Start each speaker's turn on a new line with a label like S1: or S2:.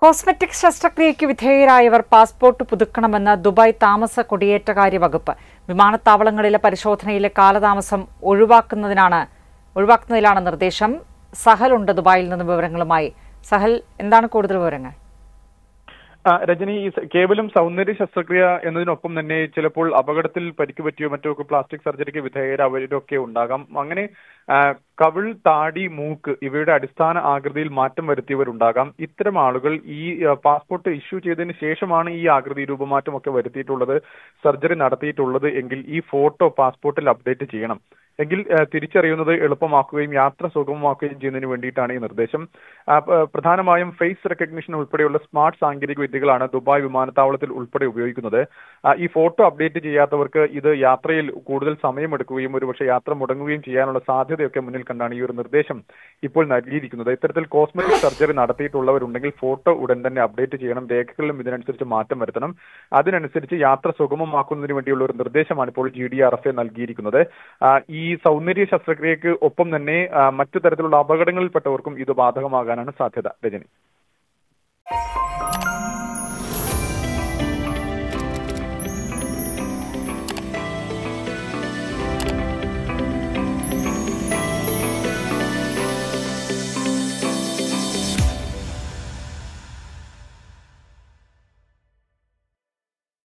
S1: cosmetic ശസ്ത്രക്രിയയ്ക്ക് വിധേയരായവർ passport പുതുക്കണമെന്ന് Dubai താമസ കുടിയേറ്റകാര്യ വകുപ്പ് വിമാനത്താവളങ്ങളിലെ പരിശോധനയിലെ കാലതാമസം ഒഴിവാക്കുന്നതിനാണ് ഒഴിവാക്കുന്നതിലാണ് നിർദ്ദേശം സഹൽ ഉണ്ട് ദുബായിൽ നിന്ന് വിവരങ്ങളുമായി സഹൽ എന്താണ് കൂടുതൽ വിവരങ്ങൾ
S2: ആ, രജനി ഈ സ- കേവലം സൗന്ദര്യ ശസ്ത്രക്രിയ എന്നതിനൊപ്പം തന്നെ ചിലപ്പോൾ അപകടത്തിൽ പരിക്ക് പറ്റിയോ മറ്റോ ഒക്കെ പ്ലാസ്റ്റിക് സർജറിക്ക് വിധേയരായവരൊക്കെ ഉണ്ടാകാം അങ്ങനെ ആ, കവിൾ താടി മൂക്ക് ഇവയുടെ അടിസ്ഥാന ആകൃതിയിൽ മാറ്റം വരുത്തിയവരുണ്ടാകാം ഇത്തരം ആളുകൾ ഈ ആ, പാസ്പോർട്ട് ഇഷ്യൂ ചെയ്തതിന് ശേഷമാണ് ഈ ആകൃതി രൂപമാറ്റം ഒക്കെ വരുത്തിയിട്ടുള്ളത് സർജറി നടത്തിയിട്ടുള്ളത് എങ്കിൽ ഈ ഫോട്ടോ പാസ്പോർട്ടിൽ അപ്ഡേറ്റ് ചെയ്യണം എങ്കിൽ ആ, തിരിച്ചറിയുന്നത് എളുപ്പമാക്കുകയും യാത്ര സുഗമമാക്കുകയും ചെയ്യുന്നതിന് വേണ്ടിയിട്ടാണ് ഈ നിർദ്ദേശം ആ, പ- പ്രധാനമായും ഫേസ് റെക്കഗ്നിഷൻ ഉൾപ്പെടെയുള്ള സ്മാർട്ട് സാങ്കേതിക വിദ്യകളാണ് ദുബായ് വിമാനത്താവളത്തിൽ ഉൾപ്പെടെ ഉപയോഗിക്കുന്നത് ആ, ഈ ഫോട്ടോ അപ്ഡേറ്റ് ചെയ്യാത്തവർക്ക് ഇത് യാത്രയിൽ കൂടുതൽ സമയമെടുക്കുകയും ഒരുപക്ഷെ യാത്ര മുടങ്ങുകയും ചെയ്യാനുള്ള സാധ്യതയൊക്കെ മുന്നിൽ കണ്ടാണ് ഈ ഒരു നിർദ്ദേശം ഇപ്പോൾ നൽകിയിരിക്കുന്നത് ഇത്തരത്തിൽ കോസ്മെറ്റിക് സർജറി നടത്തിയിട്ടുള്ളവരുണ്ടെങ്കിൽ ഫോട്ടോ ഉടൻ തന്നെ അപ്ഡേറ്റ് ചെയ്യണം രേഖകളിലും ഇതിനനുസരിച്ച് മാറ്റം വരുത്തണം അതിനനുസരിച്ച് യാത്ര സുഗമമാക്കുന്നതിന് വേണ്ടിയുള്ള ഒരു നിർദ്ദേശമാണ് ഇപ്പോൾ G D R F A നൽകിയിരിക്കുന്നത് ആ, ഈ സൗന്ദര്യ ശസ്ത്രക്രിയക്ക് ഒപ്പം തന്നെ ആ, മറ്റു തരത്തിലുള്ള അപകടങ്ങളിൽപ്പെട്ടവർക്കും ഇത് ബാധകമാകാനാണ് സാധ്യത രജനി